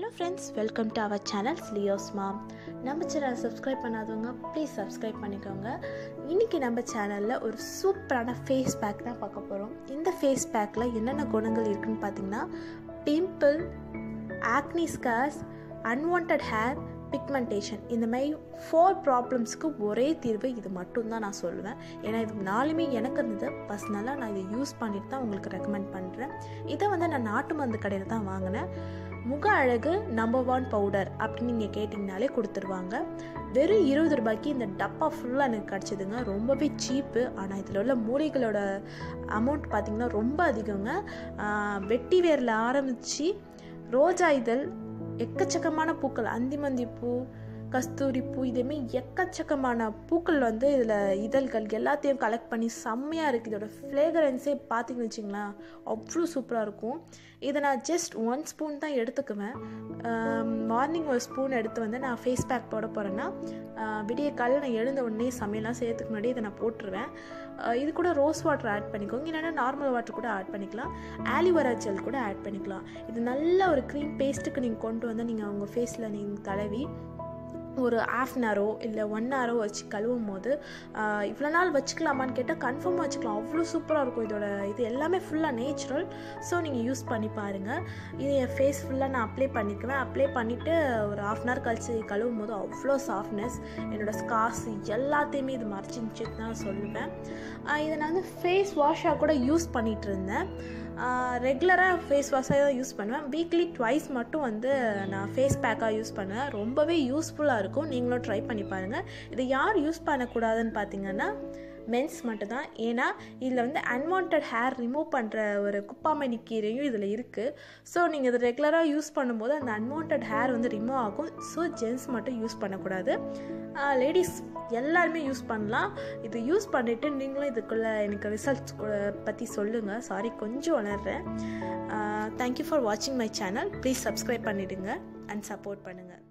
hello friends welcome to our channel Leo's mom நம்ம சேனலை subscribe பண்ணாதவங்க ப்ளீஸ் சப்ஸ்கிரைப் பண்ணிக்கோங்க இன்றைக்கி நம்ம சேனலில் ஒரு சூப்பரான ஃபேஸ் பேக் தான் பார்க்க போகிறோம் இந்த ஃபேஸ் பேக்கில் என்னென்ன குணங்கள் இருக்குன்னு பார்த்தீங்கன்னா pimple acne scars unwanted hair pigmentation இந்த மாதிரி ஃபோர் ப்ராப்ளம்ஸ்க்கு ஒரே தீர்வு இது மட்டும்தான் நான் சொல்லுவேன் ஏன்னா இது நாலுமே எனக்கு இருந்தது பர்சனலாக நான் இதை யூஸ் பண்ணிட்டு தான் உங்களுக்கு ரெக்கமெண்ட் பண்ணுறேன் இதை வந்து நான் நாட்டு மருந்து கடையில் தான் வாங்கினேன் முக அழகு நம்பர் ஒன் பவுடர் அப்படின்னு நீங்கள் கேட்டிங்கனாலே கொடுத்துருவாங்க வெறும் இருபது ரூபாய்க்கு இந்த டப்பா ஃபுல்லாக எனக்கு கிடச்சிதுங்க ரொம்பவே சீப்பு ஆனால் இதில் உள்ள மூலிகளோட அமௌண்ட் பார்த்திங்கன்னா ரொம்ப அதிகங்க வெட்டி வேரில் ஆரம்பித்து ரோஜா இதழ் எக்கச்சக்கமான பூக்கள் அந்திமந்தி பூ கஸ்தூரி பூ இதேமாரி எக்கச்சக்கமான பூக்கள் வந்து இதில் இதழ்கள் எல்லாத்தையும் கலெக்ட் பண்ணி செம்மையாக இருக்குது இதோட ஃப்ளேகரன்ஸே பார்த்தீங்கன்னு வச்சிங்களேன் அவ்வளோ சூப்பராக இருக்கும் இதை நான் ஜஸ்ட் ஒன் ஸ்பூன் தான் எடுத்துக்குவேன் மார்னிங் ஒரு ஸ்பூன் எடுத்து வந்து நான் ஃபேஸ் பேக் போட போகிறேன்னா விடிய காலையில் நான் எழுந்த உடனே சமையலாம் செய்யறதுக்கு முன்னாடி இதை நான் போட்டுருவேன் இது கூட ரோஸ் வாட்டர் ஆட் பண்ணிக்கோங்க இல்லைன்னா நார்மல் வாட்டர் கூட ஆட் பண்ணிக்கலாம் ஆலிவரா ஜெல் கூட ஆட் பண்ணிக்கலாம் இது நல்ல ஒரு க்ரீம் பேஸ்ட்டுக்கு நீங்கள் கொண்டு வந்து நீங்கள் உங்கள் ஃபேஸில் நீங்கள் தடவி ஒரு ஆஃப் அன் ஹவரோ இல்லை ஒன் ஹவரோ வச்சு கழுவும் போது இவ்வளோ நாள் வச்சுக்கலாமான்னு கேட்டால் கன்ஃபார்மாக வச்சுக்கலாம் அவ்வளோ சூப்பராக இருக்கும் இதோட இது எல்லாமே ஃபுல்லாக நேச்சுரல் ஸோ நீங்கள் யூஸ் பண்ணி பாருங்கள் இது என் ஃபேஸ் ஃபுல்லாக நான் அப்ளை பண்ணிக்குவேன் அப்ளை பண்ணிவிட்டு ஒரு ஆஃப் அன் ஹவர் கழிச்சு கழுவும் போது அவ்வளோ சாஃப்ட்னஸ் என்னோடய ஸ்கார்ஸ் எல்லாத்தையுமே இது மறைச்சிச்சு தான் சொல்லுவேன் இதை நான் வந்து ஃபேஸ் வாஷாக கூட யூஸ் பண்ணிகிட்டு இருந்தேன் ரெகுலராக ஃபேஸ் வாஷாக தான் யூஸ் பண்ணுவேன் வீக்லி ட்வைஸ் மட்டும் வந்து நான் ஃபேஸ் பேக்காக யூஸ் பண்ணுவேன் ரொம்பவே யூஸ்ஃபுல்லாக இருக்கும் நீங்களும் ட்ரை பண்ணி பாருங்கள் இதை யார் யூஸ் பண்ணக்கூடாதுன்னு பார்த்தீங்கன்னா மென்ஸ் மட்டும்தான் ஏன்னா இதில் வந்து அன்வான்ட் ஹேர் ரிமூவ் பண்ணுற ஒரு குப்பாமணி கீரையும் இதில் இருக்குது ஸோ நீங்கள் இதை ரெகுலராக யூஸ் பண்ணும்போது அந்த அன்வான்ட் ஹேர் வந்து ரிமூவ் ஆகும் ஸோ ஜென்ஸ் மட்டும் யூஸ் பண்ணக்கூடாது லேடிஸ் எல்லாருமே யூஸ் பண்ணலாம் இது யூஸ் பண்ணிவிட்டு நீங்களும் இதுக்குள்ளே எனக்கு ரிசல்ட்ஸ் பற்றி சொல்லுங்கள் சாரி கொஞ்சம் வளர்கிறேன் தேங்க்யூ ஃபார் வாட்சிங் மை சேனல் ப்ளீஸ் சப்ஸ்கிரைப் பண்ணிவிடுங்க அண்ட் சப்போர்ட் பண்ணுங்கள்